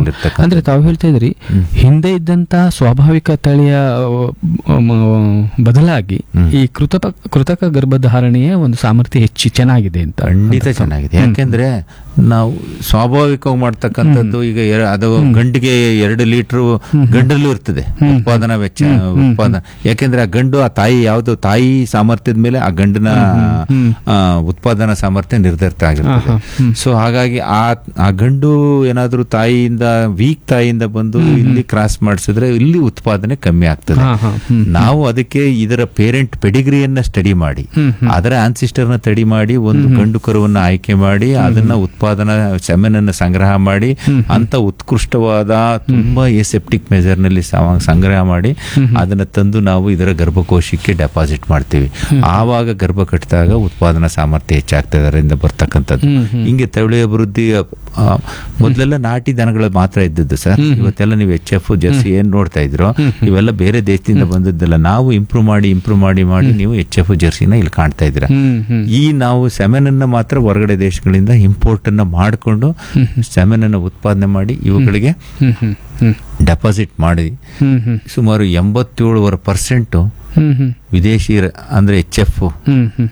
ರಾಸುಗಳಿರ್ತಕ್ಕಂಥ ಅಂದ್ರೆ ತಾವು ಹೇಳ್ತಾ ಇದ್ರಿ ಹಿಂದೆ ಇದ್ದಂತ ಸ್ವಾಭಾವಿಕ ತಳಿಯ ಆ, ಮ- ಬದಲಾಗಿ ಹ್ಮ್. ಈ ಕೃತಕ ಕೃತಕ ಗರ್ಭಧಾರಣೆಯ ಒಂದು ಸಾಮರ್ಥ್ಯ ಹೆಚ್ಚು ಚೆನ್ನಾಗಿದೆ ಅಂತ ಖಂಡಿತ ಚೆನ್ನಾಗಿದೆ ಯಾಕೆಂದ್ರೆ ನಾವು ಸ್ವಾಭಾವಿಕವಾಗಿ ಮಾಡ್ತಕ್ಕಂಥದ್ದು ಈಗ ಎರ- ಅದು ಗಂಡಿಗೆ ಎರಡು ಲೀಟರ್ ಗಂಡಲ್ಲೂ ಇರ್ತದೆ ಉತ್ಪಾದನಾ ವೆಚ್ಚ ಉತ್ಪಾದನಾ ಯಾಕೆಂದ್ರೆ ಆ ಗಂಡು ಆ ತಾಯಿ ಯಾವ್ದು ತಾಯಿ ಸಾಮರ್ಥ್ಯದ ಮೇಲೆ ಆ ಗಂಡಿನ ಆ, ಉತ್ಪಾದನಾ ಸಾಮರ್ಥ್ಯ ನಿರ್ಧರಿತ ಆಗಿರ್ತದೆ ಸೊ ಹಾಗಾಗಿ ಆ ಆ ಗಂಡು ಏನಾದ್ರೂ ತಾಯಿಯಿಂದ ವೀಕ್ ತಾಯಿಯಿಂದ ಬಂದು ಇಲ್ಲಿ ಕ್ರಾಸ್ ಮಾಡಿಸಿದ್ರೆ ಇಲ್ಲಿ ಉತ್ಪಾದನೆ ಕಮ್ಮಿ ಆಗ್ತದೆ ಹಾ, ಹಾ, ಹ್ಮ್. ನಾವು ಅದಕ್ಕೆ ಇದರ ಪೇರೆಂಟ್ ಪೆಡಿಗ್ರಿಯನ್ನ ಸ್ಟಡಿ ಮಾಡಿ ಅದರ ಆನ್ಸಿಸ್ಟರ್ನ ತಡಿ ಮಾಡಿ ಒಂದು ಗಂಡು ಕರುವನ್ನ ಆಯ್ಕೆ ಮಾಡಿ ಅದನ್ನ ಉತ್ಪಾದನಾ ಸೆಮೆನನ್ನ ಸಂಗ್ರಹ ಮಾಡಿ ಅಂತ ಉತ್ಕೃಷ್ಟವಾದ ತುಂಬಾ ಎಸೆಪ್ಟಿಕ್ ಮೆಜರ್ ನಲ್ಲಿ ಸಮ- ಸಂಗ್ರಹ ಮಾಡಿ ಅದನ್ನ ತಂದು ನಾವು ಇದರ ಗರ್ಭಕೋಶಕ್ಕೆ ಡೆಪಾಸಿಟ್ ಮಾಡ್ತೀವಿ ಆವಾಗ ಗರ್ಭ ಕಟ್ಟಿದಾಗ ಉತ್ಪಾದನಾ ಸಾಮರ್ಥ್ಯ ಹೆಚ್ಚಾಗ್ತದೆ ಅದರಿಂದ ಬರ್ತಕ್ಕಂಥದ್ದು ಹಿಂಗೆ ತಳಿ ಅಭಿವೃದ್ಧಿ ಆ, ಮೊದಲೆಲ್ಲ ನಾಟಿ ದನಗಳು ಮಾತ್ರ ಇದ್ದದ್ದು ಸರ್ ಇವತ್ತೆಲ್ಲ ನೀವು ಎಚ್ ಎಫ್ ಜರ್ಸಿ ಏನ್ ನೋಡ್ತಾ ಇದ್ರೋ ಇವೆಲ್ಲ ಬೇರೆ ದೇಶದಿಂದ ಬಂದದ್ದಲ್ಲ ನಾವು ಇಂಪ್ರೂವ್ ಮಾಡಿ ಇಂಪ್ರೂವ್ ಮಾಡಿ ಮಾಡಿ ನೀವು ಎಚ್ ಎಫ್ ಜರ್ಸಿನ ಇಲ್ಲಿ ಕಾಣ್ತಾ ಇದ್ದೀರಾ ಹ್ಮ್ ಹ್ಮ್ ಈ ನಾವು ಸೆಮೆನನ್ನ ಮಾತ್ರ ಹೊರಗಡೆ ದೇಶಗಳಿಂದ ಇಂಪೋರ್ಟ್ ಅನ್ನ ಮಾಡಿಕೊಂಡು ಸೆಮೆನನ್ನ ಉತ್ಪಾದನೆ ಮಾಡಿ ಇವುಗಳಿಗೆ ಹ್ಮ್ ಹ್ಮ್ ಹ್ಮ್ ಡೆಪಾಸಿಟ್ ಮಾಡಿ ಹ್ಮ್ ಹ್ಮ್ ಸುಮಾರು ಎಂಬತ್ತೇಳುವರೆ ಪರ್ಸೆಂಟ್ ಹ್ಮ್ ಹ್ಮ್ ವಿದೇಶಿ ರ- ಅಂದ್ರೆ ಎಚ್ ಎಫ್ ಹ್ಮ್ ಹ್ಮ್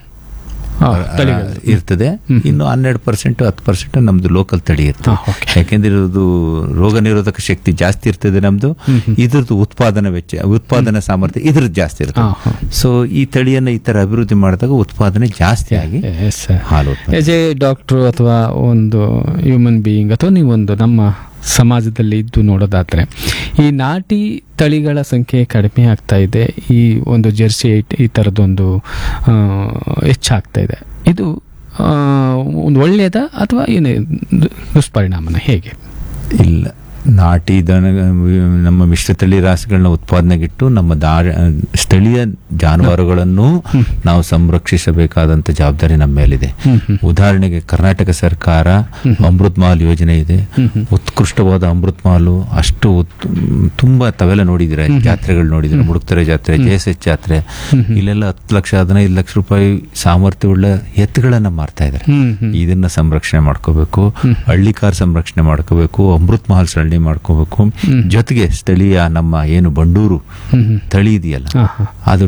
ಆ, ತಳಿಗಳು. ಇರ್ತದೆ ಇನ್ನು ಹನ್ನೆರಡು ಪರ್ಸೆಂಟ್ ಹತ್ತು ಪರ್ಸೆಂಟ್ ನಮ್ದು ಲೋಕಲ್ ತಳಿ ಇರ್ತದೆ ಹಾ, okay. ಯಾಕೆಂದ್ರೆ ಇದು ರೋಗ ನಿರೋಧಕ ಶಕ್ತಿ ಜಾಸ್ತಿ ಇರ್ತದೆ ನಮ್ದು ಇದ್ರದ್ದು ಉತ್ಪಾದನಾ ವೆಚ್ಚ ಉತ್ಪಾದನಾ ಸಾಮರ್ಥ್ಯ ಇದ್ರದ್ದು ಜಾಸ್ತಿ ಹಾ, ಇರ್ತದೆ ಹಾ. ಸೊ ಈ ತಳಿಯನ್ನ ಈ ತರ ಅಭಿವೃದ್ಧಿ ಮಾಡಿದಾಗ ಉತ್ಪಾದನೆ ಜಾಸ್ತಿ ಆಗಿ Yes, sir. ಹಾಲು ಉತ್ಪಾದನೆ ಎಸ್ ಎ ಡಾಕ್ಟ್ರು ಅಥವಾ ಒಂದು ಹ್ಯೂಮನ್ ಬೀಯಿಂಗ್ ಅಥವಾ ನೀವೊಂದು ನಮ್ಮ ಸಮಾಜದಲ್ಲಿ ಇದ್ದು ನೋಡೋದಾದ್ರೆ ಈ ನಾಟಿ ತಳಿಗಳ ಸಂಖ್ಯೆ ಕಡಿಮೆ ಆಗ್ತಾ ಇದೆ ಈ ಒಂದು ಜೆರ್ಸಿ ಐಟ್- ಈ ಥರದೊಂದು ಆ, ಹೆಚ್ಚಾಗ್ತಾ ಇದೆ ಇದು ಆ, ಒಂದು ಒಳ್ಳೆಯದ ಅಥವಾ ಏನು ದು- ದುಷ್ಪರಿಣಾಮನ ಹೇಗೆ ಇಲ್ಲ ನಾಟಿ ದನ ನಮ್ಮ ಮಿಶ್ರತಳಿ ರಾಸುಗಳನ್ನ ಉತ್ಪಾದನೆಗಿಟ್ಟು ನಮ್ಮ ದಾ ಸ್ಥಳೀಯ ಜಾನುವಾರುಗಳನ್ನು ನಾವು ಸಂರಕ್ಷಿಸಬೇಕಾದಂತ ಜವಾಬ್ದಾರಿ ನಮ್ಮ ಮೇಲಿದೆ ಉದಾಹರಣೆಗೆ ಕರ್ನಾಟಕ ಸರ್ಕಾರ ಅಮೃತ್ ಮಹಲ್ ಯೋಜನೆ ಇದೆ ಉತ್ಕೃಷ್ಟವಾದ ಅಮೃತ್ ಮಹಲು ಅಷ್ಟು ಉತ್- ತುಂಬಾ ತಾವೆಲ್ಲ ನೋಡಿದಿರ ಜಾತ್ರೆಗಳು ನೋಡಿದಿರ ಮುಡುಕ್ತರೆ ಜಾತ್ರೆ ಜೆಎಸ್ಎಸ್ ಜಾತ್ರೆ ಇಲ್ಲೆಲ್ಲ ಹತ್ತು ಲಕ್ಷ ಹದಿನೈದು ಲಕ್ಷ ರೂಪಾಯಿ ಸಾಮರ್ಥ್ಯವುಳ್ಳ ಎತ್ತುಗಳನ್ನ ಮಾರ್ತಾ ಇದ್ದಾರೆ ಹ್ಮ್ ಹ್ಮ್ ಇದನ್ನ ಸಂರಕ್ಷಣೆ ಮಾಡ್ಕೋಬೇಕು ಹಳ್ಳಿಕಾರ್ ಸಂರಕ್ಷಣೆ ಮಾಡ್ಕೋಬೇಕು ಅಮೃತ್ ಮಹಲ್ ಸರಣಿ ಮಾಡ್ಕೋಬೇಕು ಜೊತೆಗೆ ಸ್ಥಳೀಯ ನಮ್ಮ ಏನು ಬಂಡೂರು ತಳಿ ಇದೆಯಲ್ಲ ಹಾ, ಹಾ. ಅದು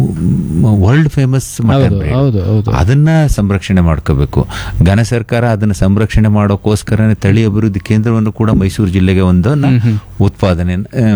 ವರ್ಲ್ಡ್ ಫೇಮಸ್ ಹೌದು ಹೌದು ಹೌದು ಅದನ್ನ ಸಂರಕ್ಷಣೆ ಮಾಡ್ಕೋಬೇಕು ಘನ ಸರ್ಕಾರ ಅದನ್ನ ಸಂರಕ್ಷಣೆ ಮಾಡೋಕ್ಕೋಸ್ಕರನೇ ತಳಿ ಅಭಿವೃದ್ಧಿ ಕೇಂದ್ರವನ್ನು ಕೂಡ ಮೈಸೂರು ಜಿಲ್ಲೆಗೆ ಒಂದನ್ನ ಉತ್ಪಾದನೆ ಆ,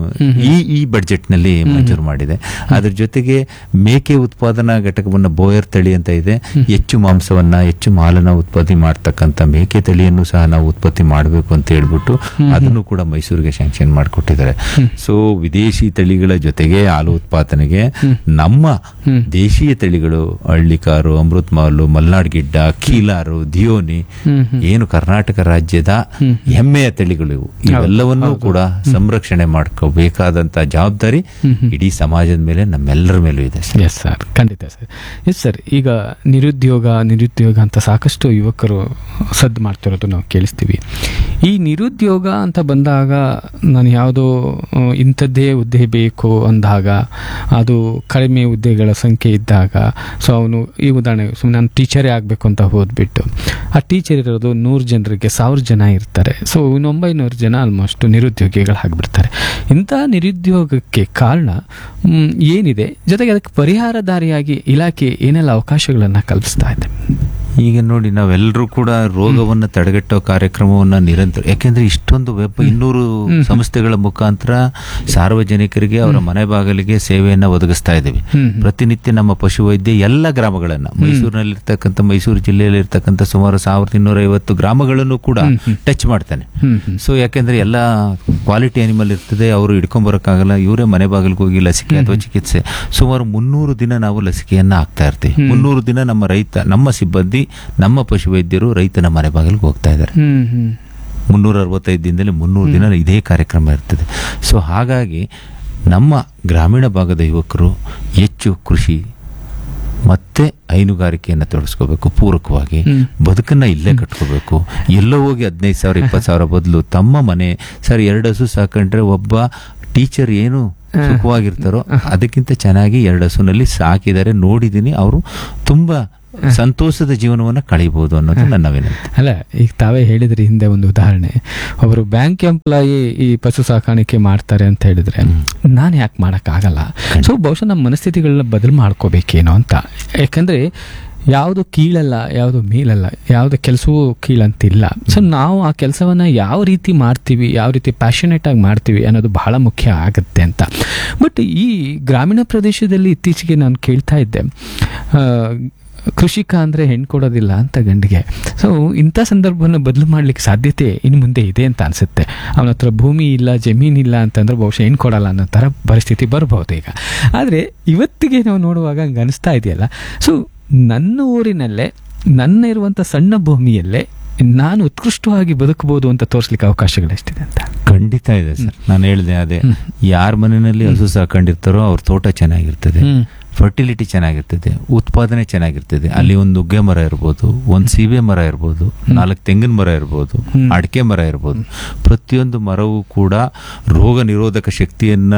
ಈ ಈ ಬಡ್ಜೆಟ್ ನಲ್ಲಿ ಮಂಜೂರು ಮಾಡಿದೆ ಅದ್ರ ಜೊತೆಗೆ ಮೇಕೆ ಉತ್ಪಾದನಾ ಘಟಕವನ್ನ ಬೋಯರ್ ತಳಿ ಅಂತ ಇದೆ ಹೆಚ್ಚು ಮಾಂಸವನ್ನ ಹೆಚ್ಚು ಮಾಲನ್ನ ಉತ್ಪತ್ತಿ ಮಾಡ್ತಕ್ಕಂಥ ಮೇಕೆ ತಳಿಯನ್ನು ಸಹ ನಾವು ಉತ್ಪತ್ತಿ ಮಾಡಬೇಕು ಅಂತ ಹೇಳ್ಬಿಟ್ಟು ಅದನ್ನು ಕೂಡ ಮೈಸೂರಿಗೆ ಶಾಂಕ್ಷನ್ ಮಾಡಿಕೊಟ್ಟಿದ್ದಾರೆ ಸೊ ವಿದೇಶಿ ತಳಿಗಳ ಜೊತೆಗೆ ಹಾಲು ಉತ್ಪಾದನೆಗೆ ನಮ್ಮ ದೇಶೀಯ ತಳಿಗಳು ಹಳ್ಳಿಕಾರು ಅಮೃತ್ ಮಹಲು ಮಲ್ನಾಡ್ ಗಿಡ್ಡ ಕೀಲಾರು ದಿಯೋನಿ ಏನು ಕರ್ನಾಟಕ ರಾಜ್ಯದ ಹೆಮ್ಮೆಯ ತಳಿಗಳು ಇವು ಇವೆಲ್ಲವನ್ನೂ ಕೂಡ ಸಂರಕ್ಷಣೆ ಮಾಡ್ಕೋಬೇಕಾದಂತ ಜವಾಬ್ದಾರಿ ಇಡೀ ಸಮಾಜದ ಮೇಲೆ ನಮ್ಮೆಲ್ಲರ ಮೇಲೂ ಇದೆ ಸರ್ ಎಸ್ ಸರ್ ಖಂಡಿತ ಸರ್ ಎಸ್ ಸರ್ ಈಗ ನಿರುದ್ಯೋಗ ನಿರುದ್ಯೋಗ ಅಂತ ಸಾಕಷ್ಟು ಯುವಕರು ಸದ್ದು ಮಾಡ್ತಿರೋದು ನಾವು ಕೇಳಿಸ್ತೀವಿ ಈ ನಿರುದ್ಯೋಗ ಅಂತ ಬಂದಾಗ ನಾನು ಯಾವುದೋ ಆ, ಇಂಥದ್ದೇ ಹುದ್ದೆ ಬೇಕು ಅಂದಾಗ ಅದು ಕಡಿಮೆ ಹುದ್ದೆಗಳ ಸಂಖ್ಯೆ ಇದ್ದಾಗ ಸೊ ಅವನು ಈ ಉದಾಹರಣೆ ಸುಮ್ಮನೆ ನಾನು ಟೀಚರೇ ಆಗಬೇಕು ಅಂತ ಹೋದ್ಬಿಟ್ಟು ಆ ಟೀಚರ್ ಇರೋದು ನೂರು ಜನರಿಗೆ ಸಾವಿರ ಜನ ಇರ್ತಾರೆ ಸೊ ಇನ್ನು ಒಂಬೈನೂರು ಜನ ಆಲ್ಮೋಸ್ಟ್ ನಿರುದ್ಯೋಗಿಗಳಾಗ್ಬಿಡ್ತಾರೆ ಇಂಥ ನಿರುದ್ಯೋಗಕ್ಕೆ ಕಾರಣ ಮ್, ಏನಿದೆ ಜೊತೆಗೆ ಅದಕ್ಕೆ ಪರಿಹಾರದಾರಿಯಾಗಿ ಇಲಾಖೆ ಏನೆಲ್ಲ ಅವಕಾಶಗಳನ್ನು ಕಲ್ಪಿಸ್ತಾ ಇದೆ ಈಗ ನೋಡಿ ನಾವೆಲ್ಲರೂ ಕೂಡ ರೋಗವನ್ನ ತಡೆಗಟ್ಟೋ ಕಾರ್ಯಕ್ರಮವನ್ನ ನಿರಂತರ ಯಾಕೆಂದ್ರೆ ಇಷ್ಟೊಂದು ವೆಬ್ ಇನ್ನೂರು ಸಂಸ್ಥೆಗಳ ಮುಖಾಂತರ ಸಾರ್ವಜನಿಕರಿಗೆ ಅವರ ಮನೆ ಬಾಗಿಲಿಗೆ ಸೇವೆಯನ್ನ ಒದಗಿಸ್ತಾ ಇದ್ದೀವಿ ಪ್ರತಿನಿತ್ಯ ನಮ್ಮ ಪಶುವೈದ್ಯ ಎಲ್ಲ ಗ್ರಾಮಗಳನ್ನ ಮೈಸೂರಿನಲ್ಲಿರ್ತಕ್ಕಂಥ ಮೈಸೂರು ಜಿಲ್ಲೆಯಲ್ಲಿ ಇರ್ತಕ್ಕಂಥ ಸುಮಾರು ಸಾವಿರದ ಇನ್ನೂರ ಐವತ್ತು ಗ್ರಾಮಗಳನ್ನು ಕೂಡ ಟಚ್ ಮಾಡ್ತಾನೆ ಸೊ ಯಾಕೆಂದ್ರೆ ಎಲ್ಲ ಕ್ವಾಲಿಟಿ ಅನಿಮಲ್ ಇರ್ತದೆ ಅವರು ಹಿಡ್ಕೊಂಬರಕ್ಕಾಗಲ್ಲ ಇವರೇ ಮನೆ ಬಾಗಿಲಿಗೆ ಹೋಗಿ ಲಸಿಕೆ ಅಥವಾ ಚಿಕಿತ್ಸೆ ಸುಮಾರು ಮುನ್ನೂರು ದಿನ ನಾವು ಲಸಿಕೆಯನ್ನ ಹಾಕ್ತಾ ಇರ್ತೀವಿ ಮುನ್ನೂರು ದಿನ ನಮ್ಮ ರೈತ ನಮ್ಮ ಸಿಬ್ಬಂದಿ ನಮ್ಮ ಪಶುವೈದ್ಯರು ರೈತನ ಮನೆ ಬಾಗಿಲಿಗೆ ಹೋಗ್ತಾ ಇದ್ದಾರೆ ಹ್ಮ್ ಹ್ಮ್ ಮುನ್ನೂರ ಅರವತ್ತೈದು ದಿನದಲ್ಲಿ ಮುನ್ನೂರು ದಿನ ಇದೇ ಕಾರ್ಯಕ್ರಮ ಇರ್ತದೆ ಸೊ ಹಾಗಾಗಿ ನಮ್ಮ ಗ್ರಾಮೀಣ ಭಾಗದ ಯುವಕರು ಹೆಚ್ಚು ಕೃಷಿ ಮತ್ತೆ ಹೈನುಗಾರಿಕೆಯನ್ನು ತೊಡಗಿಸ್ಕೋಬೇಕು ಪೂರಕವಾಗಿ ಬದುಕನ್ನ ಇಲ್ಲೇ ಕಟ್ಕೋಬೇಕು ಎಲ್ಲೋ ಹೋಗಿ ಹದಿನೈದು ಸಾವಿರ ಇಪ್ಪತ್ತು ಸಾವಿರ ಬದಲು ತಮ್ಮ ಮನೆ ಸರ್ ಎರಡು ಹಸು ಸಾಕೊಂಡ್ರೆ ಒಬ್ಬ ಟೀಚರ್ ಏನು ಸುಖವಾಗಿರ್ತಾರೋ ಅದಕ್ಕಿಂತ ಚೆನ್ನಾಗಿ ಎರಡು ಹಸುನಲ್ಲಿ ಸಾಕಿದ್ದಾರೆ ನೋಡಿದ್ದೀನಿ ಅವರು ತುಂಬಾ ಸಂತೋಷದ ಜೀವನವನ್ನ ಕಳೀಬಹುದು ಅನ್ನೋದು ನನ್ನ ವಿನಂತಿ ಅಲ್ಲ ಈಗ ತಾವೇ ಹೇಳಿದ್ರಿ ಹಿಂದೆ ಒಂದು ಉದಾಹರಣೆ ಒಬ್ಬರು ಬ್ಯಾಂಕ್ ಎಂಪ್ಲಾಯಿ ಈ ಪಶು ಸಾಕಾಣಿಕೆ ಮಾಡ್ತಾರೆ ಅಂತ ಹೇಳಿದ್ರೆ ನಾನು ಯಾಕೆ ಮಾಡೋಕ್ಕಾಗಲ್ಲ ಸೊ ಬಹುಶಃ ನಮ್ಮ ಮನಸ್ಥಿತಿಗಳನ್ನ ಬದಲು ಮಾಡ್ಕೋಬೇಕೇನೋ ಅಂತ ಯಾಕಂದ್ರೆ ಯಾವುದು ಕೀಳಲ್ಲ ಯಾವುದು ಮೇಲಲ್ಲ ಯಾವುದು ಕೆಲಸವೂ ಕೀಳಂತಿಲ್ಲ ಸೊ ನಾವು ಆ ಕೆಲಸವನ್ನ ಯಾವ ರೀತಿ ಮಾಡ್ತೀವಿ ಯಾವ ರೀತಿ ಪ್ಯಾಷನೇಟ್ ಆಗಿ ಮಾಡ್ತೀವಿ ಅನ್ನೋದು ಬಹಳ ಮುಖ್ಯ ಆಗುತ್ತೆ ಅಂತ ಬಟ್ ಈ ಗ್ರಾಮೀಣ ಪ್ರದೇಶದಲ್ಲಿ ಇತ್ತೀಚೆಗೆ ನಾನು ಕೇಳ್ತಾ ಇದ್ದೆ ಆ, ಕೃಷಿಕ ಅಂದರೆ ಹೆಣ್ಣು ಕೊಡೋದಿಲ್ಲ ಅಂತ ಗಂಡಿಗೆ ಸೊ ಇಂಥ ಸಂದರ್ಭವನ್ನು ಬದಲು ಮಾಡ್ಲಿಕ್ಕೆ ಸಾಧ್ಯತೆ ಇನ್ನು ಮುಂದೆ ಇದೆ ಅಂತ ಅನಿಸುತ್ತೆ ಅವನ ಹತ್ರ ಭೂಮಿ ಇಲ್ಲ ಜಮೀನಿಲ್ಲ ಅಂತಂದ್ರೆ ಬಹುಶಃ ಹೆಣ್ಣು ಕೊಡಲ್ಲ ಅನ್ನೋ ಥರ ಪರಿಸ್ಥಿತಿ ಬರ್ಬೋದು ಈಗ ಆದರೆ ಇವತ್ತಿಗೆ ನಾವು ನೋಡುವಾಗ ಹಂಗೆ ಅನಿಸ್ತಾ ಇದೆಯಲ್ಲ ಸೊ ನನ್ನ ಊರಿನಲ್ಲೇ ನನ್ನ ಇರುವಂಥ ಸಣ್ಣ ಭೂಮಿಯಲ್ಲೇ ನಾನು ಉತ್ಕೃಷ್ಟವಾಗಿ ಬದುಕಬಹುದು ಅಂತ ತೋರಿಸ್ಲಿಕ್ಕೆ ಅವಕಾಶಗಳು ಎಷ್ಟಿದೆ ಅಂತ ಖಂಡಿತ ಇದೆ ಸರ್ ನಾನು ಹೇಳಿದೆ ಅದೇ ಯಾರ ಮನೆಯಲ್ಲಿ ಹಸು ಸಾಕೊಂಡಿರ್ತಾರೋ ಅವ್ರ ತೋಟ ಚೆನ್ನಾಗಿರ್ತದೆ ಹ್ಮ್. ಫರ್ಟಿಲಿಟಿ ಚೆನ್ನಾಗಿರ್ತದೆ ಉತ್ಪಾದನೆ ಚೆನ್ನಾಗಿರ್ತದೆ ಅಲ್ಲಿ ಒಂದು ನುಗ್ಗೆ ಮರ ಇರ್ಬೋದು ಒಂದು ಸೀಬೆ ಮರ ಇರ್ಬೋದು ನಾಲ್ಕು ತೆಂಗಿನ ಮರ ಇರ್ಬೋದು ಅಡಿಕೆ ಮರ ಇರ್ಬೋದು ಪ್ರತಿಯೊಂದು ಮರವೂ ಕೂಡ ರೋಗ ನಿರೋಧಕ ಶಕ್ತಿಯನ್ನ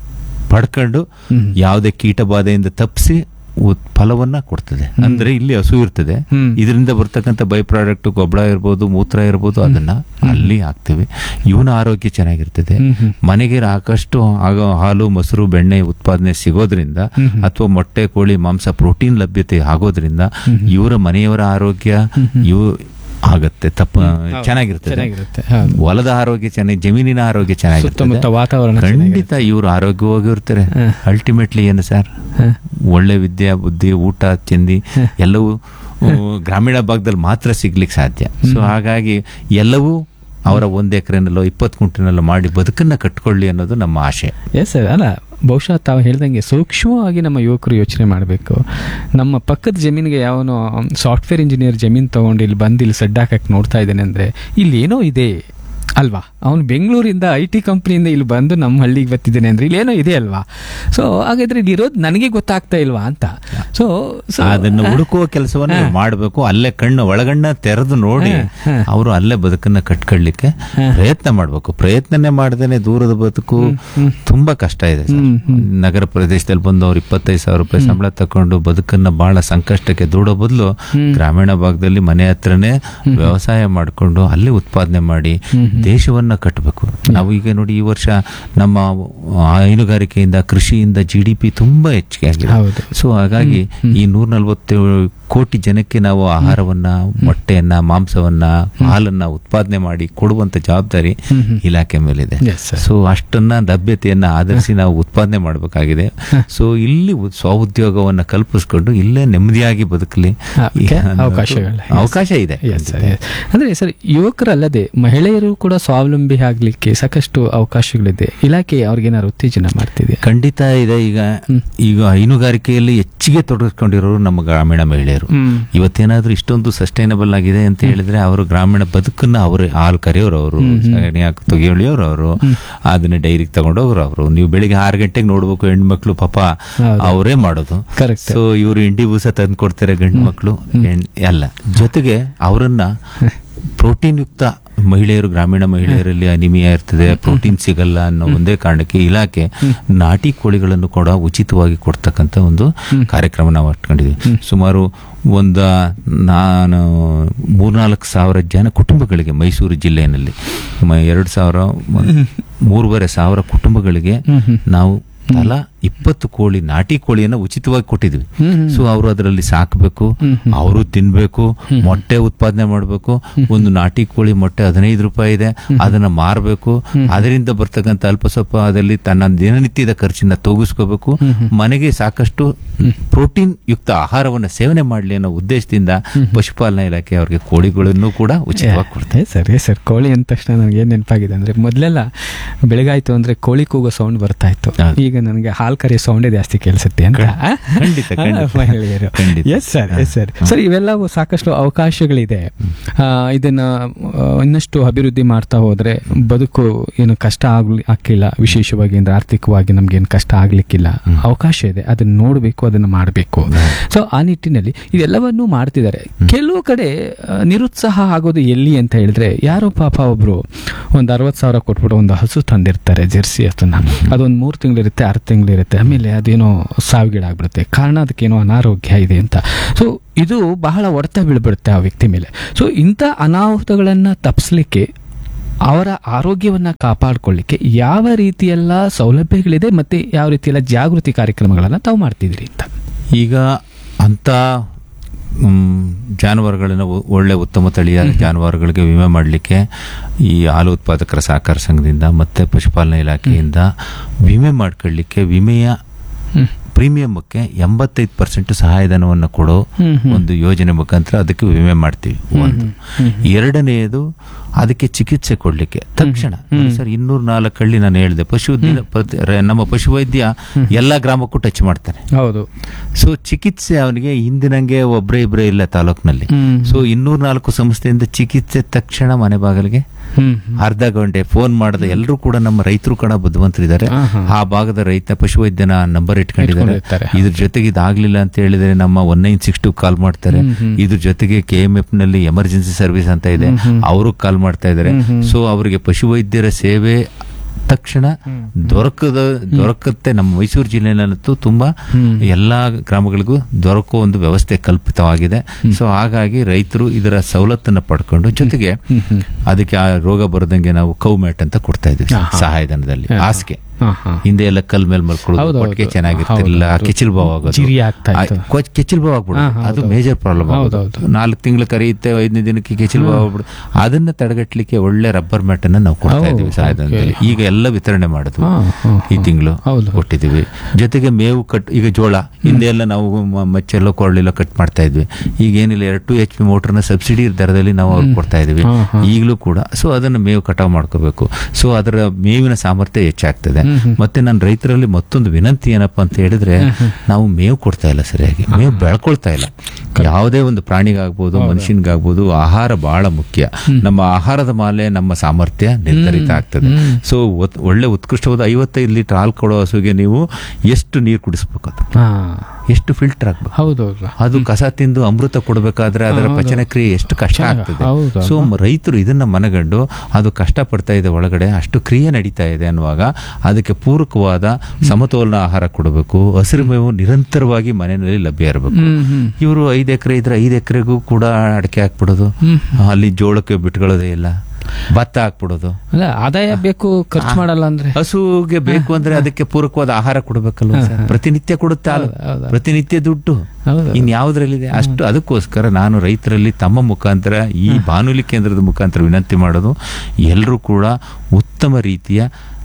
ಪಡ್ಕೊಂಡು ಯಾವುದೇ ಕೀಟ ಬಾಧೆಯಿಂದ ತಪ್ಪಿಸಿ ಫಲವನ್ನ ಕೊಡ್ತದೆ ಅಂದ್ರೆ ಇಲ್ಲಿ ಹಸು ಇರ್ತದೆ ಹ್ಮ್. ಇದರಿಂದ ಬರ್ತಕ್ಕಂಥ ಬೈ ಪ್ರಾಡಕ್ಟ್ ಗೊಬ್ಬರ ಇರ್ಬೋದು ಮೂತ್ರ ಇರ್ಬೋದು ಅದನ್ನ ಅಲ್ಲಿ ಹಾಕ್ತೇವೆ ಇವನ ಆರೋಗ್ಯ ಚೆನ್ನಾಗಿರ್ತದೆ ಹ್ಮ್, ಹ್ಮ್. ಮನೆಗೆ ಸಾಕಷ್ಟು ಆಗ ಹಾಲು ಮೊಸರು ಬೆಣ್ಣೆ ಉತ್ಪಾದನೆ ಸಿಗೋದ್ರಿಂದ ಅಥವಾ ಮೊಟ್ಟೆ ಕೋಳಿ ಮಾಂಸ ಪ್ರೋಟೀನ್ ಲಭ್ಯತೆ ಆಗೋದ್ರಿಂದ ಇವರ ಮನೆಯವರ ಆರೋಗ್ಯ ಇವು ಆಗತ್ತೆ ತಪ್ಪ ಚೆನ್ನಾಗಿರ್ತದೆ ಚೆನ್ನಾಗಿರುತ್ತೆ ಹೌದು. ಹೊಲದ ಆರೋಗ್ಯ ಚೆನ್ನಾಗಿ ಜಮೀನಿನ ಆರೋಗ್ಯ ಚೆನ್ನಾಗಿರ್ತದೆ ಸುತ್ತಮುತ್ತ ವಾತಾವರಣ ಖಂಡಿತ ಇವರು ಆರೋಗ್ಯವಾಗಿರ್ತಾರೆ ಅಲ್ಟಿಮೇಟ್ಲಿ ಏನು ಸರ್ ಒಳ್ಳೆ ವಿದ್ಯೆ ಬುದ್ಧಿ ಊಟ ಚೆಂದಿ ಎಲ್ಲವೂ ಆ, ಗ್ರಾಮೀಣ ಭಾಗದಲ್ಲಿ ಮಾತ್ರ ಸಿಗ್ಲಿಕ್ಕೆ ಸಾಧ್ಯ ಸೊ ಹಾಗಾಗಿ ಎಲ್ಲವೂ ಅವರ ಒಂದ್ ಎಕರೆನಲ್ಲೋ ಇಪ್ಪತ್ತು ಗುಂಟಿನಲ್ಲೋ ಮಾಡಿ ಬದುಕನ್ನ ಕಟ್ಕೊಳ್ಳಿ ಅನ್ನೋದು ನಮ್ಮ ಆಶೆ ಎಸ್ ಸರ್ ಅಲ್ಲ ಬಹುಶಃ ತಾವು ಹೇಳ್ದಂಗೆ ಸೂಕ್ಷ್ಮವಾಗಿ ನಮ್ಮ ಯುವಕರು ಯೋಚನೆ ಮಾಡಬೇಕು ನಮ್ಮ ಪಕ್ಕದ ಜಮೀನಿಗೆ ಯಾವನೋ ಸಾಫ್ಟ್ವೇರ್ ಇಂಜಿನಿಯರ್ ಜಮೀನು ತಗೊಂಡು ಇಲ್ಲಿ ಬಂದು ಇಲ್ಲಿ ಸಡ್ಡ ಹಾಕಕ್ಕೆ ನೋಡ್ತಾ ಇದ್ದಾನೆ ಅಂದರೆ ಇಲ್ಲಿ ಏನೋ ಇದೆ ಅಲ್ವಾ ಅವನು ಬೆಂಗಳೂರಿಂದ ಐ ಟಿ ಕಂಪ್ನಿಯಿಂದ ಇಲ್ಲಿ ಬಂದು ನಮ್ಮ ಹಳ್ಳಿಗೆ ಬರ್ತಿದ್ದೇನೆ ಅಂದ್ರೆ ಇಲ್ಲಿ ಏನೋ ಇದೆ ಅಲ್ವಾ ಸೊ ಹಾಗಾದ್ರೆ ಇಲ್ಲಿ ಇರೋದು ನನಗೆ ಗೊತ್ತಾಗ್ತಾ ಇಲ್ವಾ ಅಂತ ಸೊ ಅದನ್ನು ಹುಡುಕುವ ಕೆಲಸವನ್ನ ಮಾಡಬೇಕು ಅಲ್ಲೇ ಕಣ್ಣು ಒಳಗಣ್ಣ ತೆರೆದು ನೋಡಿ ಅವರು ಅಲ್ಲೇ ಬದುಕನ್ನ ಕಟ್ಕೊಳ್ಳಿಕ್ಕೆ ಪ್ರಯತ್ನ ಮಾಡಬೇಕು ಪ್ರಯತ್ನನೇ ಮಾಡದೇನೆ ದೂರದ ಬದುಕು ತುಂಬಾ ಕಷ್ಟ ಇದೆ ಸರ್. ನಗರ ಪ್ರದೇಶದಲ್ಲಿ ಬಂದವರು ಇಪ್ಪತ್ತೈದು ಸಾವಿರ ರೂಪಾಯಿ ಸಂಬಳ ತಕೊಂಡು ಬದುಕನ್ನ ಬಹಳ ಸಂಕಷ್ಟಕ್ಕೆ ದೂಡೋ ಬದಲು ಗ್ರಾಮೀಣ ಭಾಗದಲ್ಲಿ ಮನೆ ಹತ್ರನೇ ವ್ಯವಸಾಯ ಮಾಡಿಕೊಂಡು ಅಲ್ಲಿ ಉತ್ಪಾದನೆ ಮಾಡಿ ದೇಶವನ್ನ ಕಟ್ಟಬೇಕು ನಾವು ಈಗ ನೋಡಿ ಈ ವರ್ಷ ನಮ್ಮ ಹೈನುಗಾರಿಕೆಯಿಂದ ಕೃಷಿಯಿಂದ ಜಿ ಡಿ ಪಿ ತುಂಬಾ ಹೆಚ್ಚಿಗೆ ಆಗಿದೆ ಹೌದು. ಸೊ ಹಾಗಾಗಿ ಈ ನೂರ ನಲವತ್ತೇಳು ಕೋಟಿ ಜನಕ್ಕೆ ನಾವು ಆಹಾರವನ್ನ ಮೊಟ್ಟೆಯನ್ನ ಮಾಂಸವನ್ನ ಹಾಲನ್ನ ಉತ್ಪಾದನೆ ಮಾಡಿ ಕೊಡುವಂತ ಜವಾಬ್ದಾರಿ ಇಲಾಖೆ ಮೇಲಿದೆ Yes, sir. ಸೊ ಅಷ್ಟನ್ನ ಲಭ್ಯತೆಯನ್ನ ಆಧರಿಸಿ ನಾವು ಉತ್ಪಾದನೆ ಮಾಡಬೇಕಾಗಿದೆ ಸೊ ಇಲ್ಲಿ ಉ- ಸ್ವಉದ್ಯೋಗವನ್ನ ಕಲ್ಪಿಸ್ಕೊಂಡು ಇಲ್ಲೇ ನೆಮ್ಮದಿಯಾಗಿ ಬದುಕಲಿ ಅದಕ್ಕೆ ಅವಕಾಶಗಳು. Yes. ಅವಕಾಶ ಇದೆ Yes, sir, yes. ಅಂದ್ರೆ ಸರ್ ಯುವಕರಲ್ಲದೆ ಮಹಿಳೆಯರು ಕೂಡ ಸ್ವಾವಲಂಬಿ ಆಗ್ಲಿಕ್ಕೆ ಸಾಕಷ್ಟು ಅವಕಾಶಗಳಿದೆ ಇಲಾಖೆ ಅವ್ರಿಗೇನಾದ್ರು ಉತ್ತೇಜನ ಮಾಡ್ತಿದೆ ಖಂಡಿತ ಇದೆ ಈಗ ಈಗ ಹೈನುಗಾರಿಕೆಯಲ್ಲಿ ಹೆಚ್ಚಿಗೆ ತೊಡಗಿಸ್ಕೊಂಡಿರೋರು ನಮ್ಮ ಗ್ರಾಮೀಣ ಮಹಿಳೆಯರು ಇವತ್ತೇನಾದ್ರೂ ಇಷ್ಟೊಂದು ಸಸ್ಟೈನಬಲ್ ಆಗಿದೆ ಅಂತ ಹೇಳಿದ್ರೆ ಅವರು ಗ್ರಾಮೀಣ ಬದುಕನ್ನ ಅವರು ಹಾಲು ಕರೆಯೋರು ಅವರು ಸಗಣಿ ಹಾಕಿ ತೆಗಿಯೋಳಿಯೋರು ಅವರು ಅದನ್ನ ಡೈರಿಗೆ ತಗೊಂಡೋಗ್ರು ಅವರು ನೀವು ಬೆಳಿಗ್ಗೆ ಆರು ಗಂಟೆಗೆ ನೋಡ್ಬೇಕು ಹೆಣ್ಮಕ್ಳು ಪಾಪ ಹೌದು. ಅವರೇ ಮಾಡೋದು Correct. ಸೊ ಇವರು ಇಂಡಿ ಬೂಸ ತಂದು ಕೊಡ್ತಾರೆ ಗಂಡು ಮಕ್ಕಳು ಎಲ್ಲ ಜೊತೆಗೆ ಅವರನ್ನ ಪ್ರೋಟೀನ್ ಯುಕ್ತ ಮಹಿಳೆಯರು ಗ್ರಾಮೀಣ ಮಹಿಳೆಯರಲ್ಲಿ ಅನಿಮಿಯಾ ಇರ್ತದೆ ಪ್ರೋಟೀನ್ ಸಿಗಲ್ಲ ಅನ್ನೋ ಒಂದೇ ಕಾರಣಕ್ಕೆ ಇಲಾಖೆ ನಾಟಿ ಕೋಳಿಗಳನ್ನು ಕೂಡ ಉಚಿತವಾಗಿ ಕೊಡ್ತಕ್ಕಂಥ ಒಂದು ಕಾರ್ಯಕ್ರಮ ನಾವು ಇಟ್ಕೊಂಡಿದ್ವಿ ಸುಮಾರು ಒಂದು ನಾನು ಮೂರ್ನಾಲ್ಕು ಸಾವಿರ ಜನ ಕುಟುಂಬಗಳಿಗೆ ಮೈಸೂರು ಜಿಲ್ಲೆಯಲ್ಲಿ ಮ- ಎರಡು ಸಾವಿರ ಮ- ಮೂರುವರೆ ಸಾವಿರ ಕುಟುಂಬಗಳಿಗೆ ನಾವು ತಲಾ ಇಪ್ಪತ್ತು ಕೋಳಿ ನಾಟಿ ಕೋಳಿಯನ್ನ ಉಚಿತವಾಗಿ ಕೊಟ್ಟಿದ್ವಿ ಸೊ ಅವರು ಅದರಲ್ಲಿ ಸಾಕಬೇಕು ಅವರು ತಿನ್ಬೇಕು ಮೊಟ್ಟೆ ಉತ್ಪಾದನೆ ಮಾಡಬೇಕು ಒಂದು ನಾಟಿ ಕೋಳಿ ಮೊಟ್ಟೆ ಹದಿನೈದು ರೂಪಾಯಿ ಇದೆ ಅದನ್ನ ಮಾರಬೇಕು ಅದರಿಂದ ಬರ್ತಕ್ಕಂಥ ಅಲ್ಪ ಸ್ವಲ್ಪ ಅದರಲ್ಲಿ ತನ್ನ ದಿನನಿತ್ಯದ ಖರ್ಚನ್ನ ತೂಗಿಸ್ಕೋಬೇಕು ಮನೆಗೆ ಸಾಕಷ್ಟು ಪ್ರೋಟೀನ್ ಯುಕ್ತ ಆಹಾರವನ್ನು ಸೇವನೆ ಮಾಡಲಿ ಅನ್ನೋ ಉದ್ದೇಶದಿಂದ ಪಶುಪಾಲನಾ ಇಲಾಖೆ ಅವರಿಗೆ ಕೋಳಿಗಳನ್ನು ಕೂಡ ಉಚಿತವಾಗಿ ಕೊಡ್ತಾರೆ ಸರಿ ಸರ್ ಕೋಳಿ ಅಂದ ತಕ್ಷಣ ನನಗೆ ಏನ್ ನೆನಪಾಗಿದೆ ಅಂದ್ರೆ ಮೊದಲೆಲ್ಲ ಬೆಳಗಾಯ್ತು ಅಂದ್ರೆ ಕೋಳಿ ಕೂಗೋ ಸೌಂಡ್ ಬರ್ತಾ ಇತ್ತು ಹೌದು. ಈಗ ನನಗೆ ಹಾಲ್ ಕರಿಯೋ ಸೌಂಡೇ ಜಾಸ್ತಿ ಕೇಳಿಸುತ್ತೆ ಅಂತ ಖಂಡಿತ, ಖಂಡಿತ. ಮಹಿಳೆಯರು ಖಂಡಿತ. Yes sir yes sir sir ಇವೆಲ್ಲವೂ ಸಾಕಷ್ಟು ಅವಕಾಶಗಳಿದೆ ಆ, ಇದನ್ನ ಆ, ಇನ್ನಷ್ಟು ಅಭಿವೃದ್ಧಿ ಮಾಡ್ತಾ ಹೋದ್ರೆ ಬದುಕು ಏನು ಕಷ್ಟ ಆಗ್ಲಿ ಆಗ್ಲಿಲ್ಲ ವಿಶೇಷವಾಗಿ ಅಂದ್ರೆ ಆರ್ಥಿಕವಾಗಿ ನಮ್ಗೇನು ಕಷ್ಟ ಆಗ್ಲಿಕ್ಕಿಲ್ಲ ಅವಕಾಶ ಇದೆ ಅದನ್ನ ನೋಡಬೇಕು ಅದನ್ನ ಮಾಡಬೇಕು ಸೊ ಆ ನಿಟ್ಟಿನಲ್ಲಿ ಇದೆಲ್ಲವನ್ನೂ ಮಾಡ್ತಿದ್ದಾರೆ ಕೆಲವು ಕಡೆ ಆ, ನಿರುತ್ಸಾಹ ಆಗೋದು ಎಲ್ಲಿ ಅಂತ ಹೇಳಿದ್ರೆ ಯಾರೋ ಪಾಪ ಒಬ್ರು ಒಂದು ಅರವತ್ತು ಸಾವಿರ ಕೊಟ್ಬಿಟ್ಟು ಒಂದು ಹಸು ತಂದಿರ್ತಾರೆ ಜೆರ್ಸಿ ಹಸುನ ಅದೊಂದು ಮೂರು ತಿಂಗಳಿರುತ್ತೆ ಆರು ತಿಂಗಳಿರುತ್ತೆ ಆಗಿರುತ್ತೆ ಆಮೇಲೆ ಅದೇನೋ ಸಾವಿಗೀಡಾಗ್ಬಿಡುತ್ತೆ ಕಾರಣ ಅದಕ್ಕೇನೋ ಅನಾರೋಗ್ಯ ಇದೆ ಅಂತ ಸೊ ಇದು ಬಹಳ ಹೊಡೆತ ಬೀಳ್ಬಿಡುತ್ತೆ ಆ ವ್ಯಕ್ತಿ ಮೇಲೆ ಸೊ ಇಂಥ ಅನಾಹುತಗಳನ್ನು ತಪ್ಪಿಸ್ಲಿಕ್ಕೆ ಅವರ ಆರೋಗ್ಯವನ್ನು ಕಾಪಾಡಿಕೊಳ್ಳಿಕ್ಕೆ ಯಾವ ರೀತಿಯೆಲ್ಲ ಸೌಲಭ್ಯಗಳಿದೆ ಮತ್ತು ಯಾವ ರೀತಿಯೆಲ್ಲ ಜಾಗೃತಿ ಕಾರ್ಯಕ್ರಮಗಳನ್ನು ತಾವು ಮಾಡ್ತಿದ್ದೀರಿ ಅಂತ ಈಗ ಅಂತ ಜಾನುವಾರುಗಳನ್ನ ಒ- ಒಳ್ಳೆ ಉತ್ತಮ ತಳಿಯ ಜಾನುವಾರುಗಳಿಗೆ ವಿಮೆ ಮಾಡಲಿಕ್ಕೆ ಈ ಹಾಲು ಉತ್ಪಾದಕರ ಸಹಕಾರ ಸಂಘದಿಂದ ಮತ್ತೆ ಪಶುಪಾಲನಾ ಇಲಾಖೆಯಿಂದ ವಿಮೆ ಮಾಡ್ಕೊಳ್ಳಿಕ್ಕೆ ವಿಮೆಯ ಹ್ಮ್. ಪ್ರೀಮಿಯಂಕ್ಕೆ ಎಂಬತ್ತೈದು ಪರ್ಸೆಂಟ್ ಸಹಾಯಧನವನ್ನು ಕೊಡೋ ಹ್ಮ್, ಹ್ಮ್. ಒಂದು ಯೋಜನೆ ಮುಖಾಂತರ ಅದಕ್ಕೆ ವಿಮೆ ಮಾಡ್ತೀವಿ ಒಂದು ಎರಡನೆಯದು ಅದಕ್ಕೆ ಚಿಕಿತ್ಸೆ ಕೊಡ್ಲಿಕ್ಕೆ ತಕ್ಷಣ ನೋಡಿ ಸರ್ ಇನ್ನೂರ ನಾಲ್ಕು ಹಳ್ಳಿ ನಾನು ಹೇಳಿದೆ ಪಶು ದಿನ ಪ್ರತಿ- ರ- ನಮ್ಮ ಪಶುವೈದ್ಯ ಎಲ್ಲ ಗ್ರಾಮಕ್ಕೂ ಟಚ್ ಮಾಡ್ತಾರೆ ಹೌದು ಸೊ ಚಿಕಿತ್ಸೆ ಅವನಿಗೆ ಹಿಂದಿನಂಗೆ ಒಬ್ಬರೇ ಇಬ್ಬರೇ ಇಲ್ಲ ತಾಲೂಕಿನಲ್ಲಿ ಹ್ಮ್. ಸೊ ಇನ್ನೂರ ನಾಲ್ಕು ಸಂಸ್ಥೆಯಿಂದ ಚಿಕಿತ್ಸೆ ತಕ್ಷಣ ಮನೆ ಬಾಗಿಲಿಗೆ ಹ್ಮ್ ಅರ್ಧ ಗಂಟೆ ಫೋನ್ ಮಾಡದ ಎಲ್ಲರೂ ಕೂಡ ನಮ್ಮ ರೈತರು ಕಣ ಬುದ್ಧಿವಂತರಿದ್ದಾರೆ ಹಾ, ಹಾ. ಆ ಭಾಗದ ರೈತ ಪಶುವೈದ್ಯನ ನಂಬರ್ ಇಟ್ಕೊಂಡಿದ್ದಾರೆ ಇಟ್ಕೊಂಡಿರ್ತಾರೆ. ಇದ್ರ ಜೊತೆಗೆ ಇದಾಗ್ಲಿಲ್ಲ ಅಂತ ಹೇಳಿದ್ರೆ ನಮ್ಮ one nine six two call ಮಾಡ್ತಾರೆ ಹ್ಮ್, ಹ್ಮ್. ಇದ್ರ ಜೊತೆಗೆ ಕೆ ಎಂ ಎಫ್ ನಲ್ಲಿ ಎಮರ್ಜೆನ್ಸಿ ಸರ್ವಿಸ್ ಅಂತ ಇದೆ ಅವರು ಕಾಲ್ ಮಾಡ್ತಾ ಇದ್ದಾರೆ ಹ್ಮ್, ಹ್ಮ್. ಸೊ ಅವರಿಗೆ ಪಶುವೈದ್ಯರ ಸೇವೆ ತಕ್ಷಣ ದೊರಕದ ದೊರಕತ್ತೆ ನಮ್ಮ ಮೈಸೂರು ಜಿಲ್ಲೆಯಲ್ಲಂತೂ ತುಂಬಾ ಹ್ಮ್. ಎಲ್ಲಾ ಗ್ರಾಮಗಳಿಗೂ ದೊರಕುವ ಒಂದು ವ್ಯವಸ್ಥೆ ಕಲ್ಪಿತವಾಗಿದೆ ಸೊ ಹಾಗಾಗಿ ರೈತರು ಇದರ ಸವಲತ್ತನ್ನು ಪಡ್ಕೊಂಡು ಜೊತೆಗೆ ಹ್ಮ್, ಹ್ಮ್. ಅದಕ್ಕೆ ಆ ರೋಗ ಬರದಂಗೆ ನಾವು ಕೌ ಮ್ಯಾಟ್ ಅಂತ ಕೊಡ್ತಾ ಇದ್ವಿ ಹಾ, ಹಾ. ಸಹಾಯಧನದಲ್ಲಿ ಹಾ, ಹಾ. ಹಾಸಿಗೆ ಹಾ, ಹಾ. ಹಿಂದೆ ಎಲ್ಲ ಕಲ್ ಮೇಲೆ ಹೌದು, ಮಲ್ಕೊಳ್ಳೋದು ಹೌದು. ಒಟ್ಟಿಗೆ ಚೆನ್ನಾಗಿರ್ತಿರ್ಲಿಲ್ಲ ಹೌದು, ಹೌದು. ಕೆಚ್ಚಲು ಬಾವು ಆಗೋದು ಜಿರಿ ಆಗ್ತಾ ಇತ್ತು. ಆ, ಕೊಚ್- ಕೆಚ್ಚಲು ಬಾವು ಆಗ್ಬಿಡೋದು ಹಾ, ಹೌದು, ಅದು ಹೌದು. ಮೇಜರ್ ಪ್ರಾಬ್ಲಮ್ ಹೌದು, ಆಗೋದು ಹೌದು. ನಾಲ್ಕು ತಿಂಗಳು ಕರೆಯುತ್ತೆ ಐದನೇ ದಿನಕ್ಕೆ ಕೆಚ್ಚಲು ಬಾವು ಆಗ್ಬಿಡೋದು ಅದನ್ನ ತಡೆಗಟ್ಟಲಿಕ್ಕೆ ಒಳ್ಳೆ ರಬ್ಬರ್ ಮ್ಯಾಟ್ ಅನ್ನ ನಾವು ಕೊಡ್ತಾ ಹೌದು, ಇದ್ದೀವಿ ಸಹಾಯಧನದಲ್ಲಿ okay. ಈಗ ಎಲ್ಲ ವಿತರಣೆ ಮಾಡಿದ್ವಿ ಹಾ, ಹಾ, ಈ ಹಾ. ತಿಂಗಳು ಹೌದು. ಕೊಟ್ಟಿದ್ದೀವಿ ಜೊತೆಗೆ ಮೇವು ಕಟ್ ಈಗ ಜೋಳ ಹಿಂದೆ ಎಲ್ಲ ನಾವು ಮ- ಮಚ್ಚೆಲ್ಲ ಕೊರಳೆಲ್ಲ ಕಟ್ ಮಾಡ್ತಾ ಇದ್ವಿ ಈಗ ಏನಿಲ್ಲ ಎರಡು ಟು ಎಚ್ ಪಿ ಮೋಟರ್ನ ಸಬ್ಸಿಡಿ ದರದಲ್ಲಿ ನಾವು ಅವ್ರಿಗೆ ಕೊಡ್ತಾ ಇದೀವಿ ಹಾ, ಹಾ. ಈಗಲೂ ಕೂಡ ಸೊ ಅದನ್ನು ಮೇವು ಕಟಾವು ಮಾಡ್ಕೋಬೇಕು ಸೊ ಅದರ ಮೇವಿನ ಸಾಮರ್ಥ್ಯ ಹೆಚ್ಚಾಗ್ತದೆ ಹ್ಮ್, ಹ್ಮ್. ಮತ್ತೆ ನನ್ನ ರೈತರಲ್ಲಿ ಮತ್ತೊಂದು ವಿನಂತಿ ಏನಪ್ಪಾ ಅಂತ ಹೇಳಿದ್ರೆ ನಾವು ಮೇವು ಕೊಡ್ತಾ ಇಲ್ಲ ಸರಿಯಾಗಿ ಮೇವು ಬೆಳ್ಕೊಳ್ತಾ ಇಲ್ಲ ಯಾವುದೇ ಒಂದು ಪ್ರಾಣಿಗಾಗ್ಬೋದು ಮನುಷ್ಯನಿಗಾಗ್ಬೋದು ಆಹಾರ ಬಹಳ ಮುಖ್ಯ ನಮ್ಮ ಆಹಾರದ ಮೇಲೆ ನಮ್ಮ ಸಾಮರ್ಥ್ಯ ನಿರ್ಧರಿತ ಆಗ್ತದೆ ಹ್ಮ್. ಸೊ ಒತ್- ಒಳ್ಳೆ ಉತ್ಕೃಷ್ಟವಾದ ಐವತ್ತೈದು ಲೀಟರ್ ಹಾಲು ಕೊಡೋ ಹಸುಗೆ ನೀವು ಎಷ್ಟು ನೀರು ಕುಡಿಸ್ಬೇಕು ಅದು ಹಾ. ಎಷ್ಟು ಫಿಲ್ಟರ್ ಆಗ್ಬೇಕು ಹೌದು ಹೌದು. ಅದು ಕಸ ತಿಂದು ಅಮೃತ ಕೊಡಬೇಕಾದ್ರೆ ಅದರ ಹೌದು. ಪಚನ ಕ್ರಿಯೆ ಎಷ್ಟು ಕಷ್ಟ ಚೆನ್ನಾಗಿ- ಆಗ್ತದೆ ಹೌದು ಸೊ ರೈತರು ಇದನ್ನ ಮನಗಂಡು ಅದು ಕಷ್ಟ ಪಡ್ತಾ ಇದೆ ಒಳಗಡೆ ಅಷ್ಟು ಕ್ರಿಯೆ ನಡೀತಾ ಇದೆ ಅನ್ನುವಾಗ ಅದಕ್ಕೆ ಪೂರಕವಾದ ಸಮತೋಲನ ಆಹಾರ ಕೊಡಬೇಕು ಹಸಿರು ಮೇವು ನಿರಂತರವಾಗಿ ಮನೆಯಲ್ಲಿ ಲಭ್ಯ ಇರಬೇಕು ಹ್ಮ್, ಹ್ಮ್. ಇವರು ಐದು ಎಕರೆ ಇದ್ರೆ ಐದು ಎಕರೆಗೂ ಕೂಡ ಅಡಿಕೆ ಹಾಕ್ಬಿಡೋದು ಹ್ಮ್. ಅಲ್ಲಿ ಜೋಳಕ್ಕೆ ಬಿಟ್ಕೊಳ್ಳೋದೇ ಇಲ್ಲ ಭತ್ತ ಹಾಕ್ಬಿಡೋದು ಅಲ್ಲ ಆದಾಯ ಬೇಕು ಖರ್ಚು ಮಾಡಲ್ಲ ಅಂದ್ರೆ ಹಸುಗೆ ಬೇಕು ಅಂದ್ರೆ ಅದಕ್ಕೆ ಪೂರಕವಾದ ಆಹಾರ ಕೊಡಬೇಕಲ್ವ ಸರ್ ಪ್ರತಿನಿತ್ಯ ಕೊಡುತ್ತೆ ಹಾಲು ಹೌದು, ಹೌದು. ಪ್ರತಿನಿತ್ಯ ದುಡ್ಡು ಹೌದು. ಇನ್ ಯಾವ್ದ್ರಲ್ಲಿದೆ ಅಷ್ಟು ಅದಕ್ಕೋಸ್ಕರ ನಾನು ರೈತರಲ್ಲಿ ತಮ್ಮ ಮುಖಾಂತರ ಈ ಬಾನುಲಿ ಕೇಂದ್ರದ ಮುಖಾಂತರ ವಿನಂತಿ ಮಾಡೋದು ಎಲ್ಲರೂ ಕೂಡ ಉತ್ತಮ ರೀತಿಯ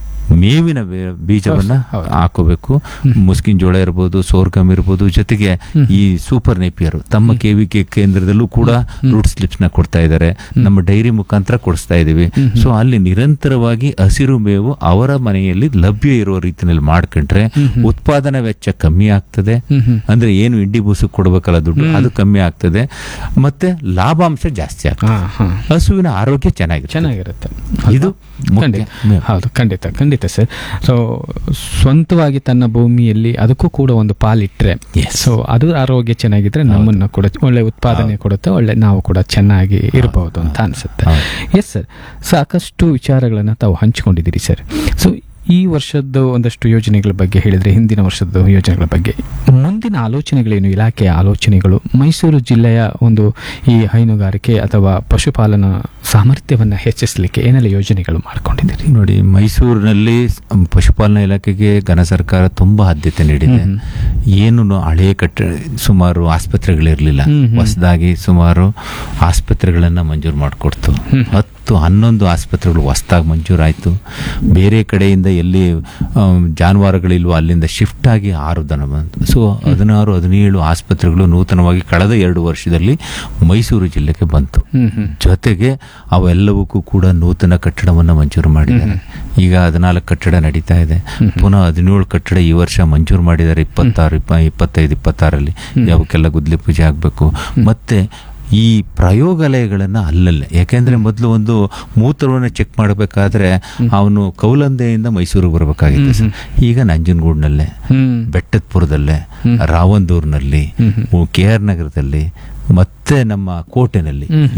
ಮೇವಿನ ಬೆ- ಬೀಜವನ್ನ ಹೌದು. ಹಾಕೋಬೇಕು ಮುಸ್ಕಿನ್ ಜೋಳ ಇರ್ಬೋದು ಸೋರ್ಗಮ್ ಇರ್ಬೋದು ಜೊತೆಗೆ ಈ ಸೂಪರ್ ನೇಪಿಯರ್ ತಮ್ಮ ಕೆವಿಕೆ ಕೇಂದ್ರದಲ್ಲೂ ಕೂಡ ರೂಟ್ ಸ್ಲಿಪ್ಸ್ ನ ಕೊಡ್ತಾ ಇದ್ದಾರೆ ನಮ್ಮ ಡೈರಿ ಮುಖಾಂತರ ಕೊಡಿಸ್ತಾ ಇದೀವಿ ಸೊ ಅಲ್ಲಿ ನಿರಂತರವಾಗಿ ಹಸಿರು ಮೇವು ಅವರ ಮನೆಯಲ್ಲಿ ಲಭ್ಯ ಇರುವ ರೀತಿಯಲ್ಲಿ ಮಾಡ್ಕೊಂಡ್ರೆ ಉತ್ಪಾದನಾ ವೆಚ್ಚ ಕಮ್ಮಿ ಆಗ್ತದೆ ಹ್ಮ್, ಹ್ಮ್. ಅಂದ್ರೆ ಏನು ಇಂಡಿ ಬೂಸು ಕೊಡ್ಬೇಕಲ್ಲ ದುಡ್ಡು ಅದು ಕಮ್ಮಿ ಆಗ್ತದೆ ಮತ್ತೆ ಲಾಭಾಂಶ ಜಾಸ್ತಿ ಆಗ್ತದೆ ಹಾ, ಹಾ. ಹಸುವಿನ ಆರೋಗ್ಯ ಚೆನ್ನಾಗಿದೆ ಚೆನ್ನಾಗಿರುತ್ತೆ ಇದು ಮುಖ್ಯ. ಖಂಡಿತ ಮೇವು. ಹೌದು ಖಂಡಿತ ಖಂಡಿತ ಸರ್ ಸೊ ಸ್ವಂತವಾಗಿ ತನ್ನ ಭೂಮಿಯಲ್ಲಿ ಅದಕ್ಕೂ ಕೂಡ ಒಂದು ಪಾಲಿಟ್ರೆ Yes. ಸೊ ಅದು ಆರೋಗ್ಯ ಚೆನ್ನಾಗಿದ್ರೆ ನಮ್ಮನ್ನು ಕೂಡ ಒಳ್ಳೆ ಉತ್ಪಾದನೆ ಕೊಡುತ್ತೆ ಒಳ್ಳೆ ನಾವು ಕೂಡ ಚೆನ್ನಾಗಿ ಇರಬಹುದು ಅಂತ ಅನ್ಸುತ್ತೆ ಹೌದು. ಎಸ್ ಸರ್ ಸಾಕಷ್ಟು ವಿಚಾರಗಳನ್ನು ತಾವು ಹಂಚಿಕೊಂಡಿದ್ದೀರಿ ಸರ್ ಸೊ ಈ ವರ್ಷದ ಒಂದಷ್ಟು ಯೋಜನೆಗಳ ಬಗ್ಗೆ ಹೇಳಿದ್ರೆ ಹಿಂದಿನ ವರ್ಷದ ಯೋಜನೆಗಳ ಬಗ್ಗೆ ಮುಂದಿನ ಆಲೋಚನೆಗಳೇನು ಇಲಾಖೆಯ ಆಲೋಚನೆಗಳು ಮೈಸೂರು ಜಿಲ್ಲೆಯ ಒಂದು ಈ ಹೈನುಗಾರಿಕೆ ಅಥವಾ ಪಶುಪಾಲನಾ ಸಾಮರ್ಥ್ಯವನ್ನು ಹೆಚ್ಚಿಸಲಿಕ್ಕೆ ಏನೆಲ್ಲ ಯೋಜನೆಗಳು ಮಾಡ್ಕೊಂಡಿದ್ದೀರಿ ನೋಡಿ ಮೈಸೂರಿನಲ್ಲಿ ಸ್- ಪಶುಪಾಲನಾ ಇಲಾಖೆಗೆ ಘನ ಸರ್ಕಾರ ತುಂಬಾ ಆದ್ಯತೆ ನೀಡಿದೆ ಹ್ಮ್. ಏನು ನ- ಹಳೆಯ ಕಟ್ಟ ಸುಮಾರು ಆಸ್ಪತ್ರೆಗಳಿರಲಿಲ್ಲ ಹ್ಮ್, ಹ್ಮ್. ಹೊಸದಾಗಿ ಸುಮಾರು ಆಸ್ಪತ್ರೆಗಳನ್ನ ಮಂಜೂರು ಮಾಡಿಕೊಡ್ತು ಹ್ಮ್. ಹತ್ತು ಹನ್ನೊಂದು ಆಸ್ಪತ್ರೆಗಳು ಹೊಸದಾಗಿ ಮಂಜೂರಾಯಿತು ಬೇರೆ ಕಡೆಯಿಂದ ಎಲ್ಲಿ ಆಮ್, ಜಾನುವಾರುಗಳಿಲ್ವೋ ಅಲ್ಲಿಂದ ಶಿಫ್ಟ್ ಆಗಿ ಆರು ದನ ಬಂತು ಸೊ ಹದಿನಾರು ಹದಿನೇಳು ಆಸ್ಪತ್ರೆಗಳು ನೂತನವಾಗಿ ಕಳೆದ ಎರಡು ವರ್ಷದಲ್ಲಿ ಮೈಸೂರು ಜಿಲ್ಲೆಗೆ ಬಂತು ಹ್ಮ್ ಹ್ಮ್ ಜೊತೆಗೆ ಅವೆಲ್ಲವಕ್ಕೂ ಕೂಡ ನೂತನ ಕಟ್ಟಡವನ್ನು ಮಂಜೂರು ಮಾಡಿದ್ದಾರೆ ಈಗ ಹದಿನಾಲ್ಕು ಕಟ್ಟಡ ನಡೀತಾ ಇದೆ ಪುನಃ ಹದಿನೇಳು ಕಟ್ಟಡ ಈ ವರ್ಷ ಮಂಜೂರು ಮಾಡಿದ್ದಾರೆ ಇಪ್ಪತ್ತಾರು ಇಪ್ಪ ಇಪ್ಪತ್ತೈದು ಇಪ್ಪತ್ತಾರಲ್ಲಿ ಯಾವಕ್ಕೆಲ್ಲ ಗುದ್ಲಿ ಪೂಜೆ ಆಗಬೇಕು ಮತ್ತೆ ಈ ಪ್ರಯೋಗಾಲಯಗಳನ್ನ ಅಲ್ಲಲ್ಲೇ ಯಾಕೆಂದ್ರೆ ಮೊದಲು ಒಂದು ಮೂತ್ರವನ್ನು ಚೆಕ್ ಮಾಡಬೇಕಾದ್ರೆ ಅವನು ಕೌಲಂದೆಯಿಂದ ಮೈಸೂರಿಗೆ ಬರಬೇಕಾಗಿತ್ತು ಸರ್. ಈಗ ನಂಜನಗೂಡಿನಲ್ಲೇ ಹ್ಮ್ ಬೆಟ್ಟದಪುರದಲ್ಲೇ ರಾವಂದೂರ್ನಲ್ಲಿ ಕೆ ಆರ್ ನಗರದಲ್ಲಿ ಮತ್ತೆ ನಮ್ಮ ಕೋಟೆನಲ್ಲಿ ಎಲ್-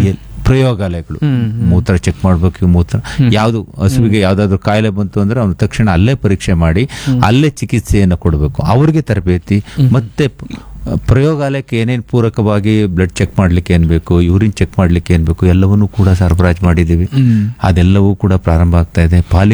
ಪ್ರಯೋಗಾಲಯಗಳು ಹ್ಮ್, ಮೂತ್ರ ಚೆಕ್ ಮಾಡ್ಬೇಕು ಮೂತ್ರ ಯಾವುದು ಹಸುವಿಗೆ ಯಾವ್ದಾದ್ರು ಕಾಯಿಲೆ ಬಂತು ಅಂದ್ರೆ ಅವ್ನು ತಕ್ಷಣ ಅಲ್ಲೇ ಪರೀಕ್ಷೆ ಮಾಡಿ ಅಲ್ಲೇ ಚಿಕಿತ್ಸೆಯನ್ನು ಕೊಡಬೇಕು ಅವ್ರಿಗೆ ತರಬೇತಿ ಮತ್ತೆ ಪ- ಪ್ರಯೋಗಾಲಯಕ್ಕೆ ಏನೇನು ಪೂರಕವಾಗಿ ಬ್ಲಡ್ ಚೆಕ್ ಮಾಡ್ಲಿಕ್ಕೆ ಏನ್ ಬೇಕು ಯೂರಿನ್ ಚೆಕ್ ಮಾಡ್ಲಿಕ್ಕೆ ಏನ್ ಬೇಕು ಎಲ್ಲವನ್ನೂ ಕೂಡ ಸರಬರಾಜು ಮಾಡಿದ್ದೀವಿ ಹ್ಮ್ ಅದೆಲ್ಲವೂ ಕೂಡ ಪ್ರಾರಂಭ ಆಗ್ತಾ ಇದೆ ಪಾಲಿ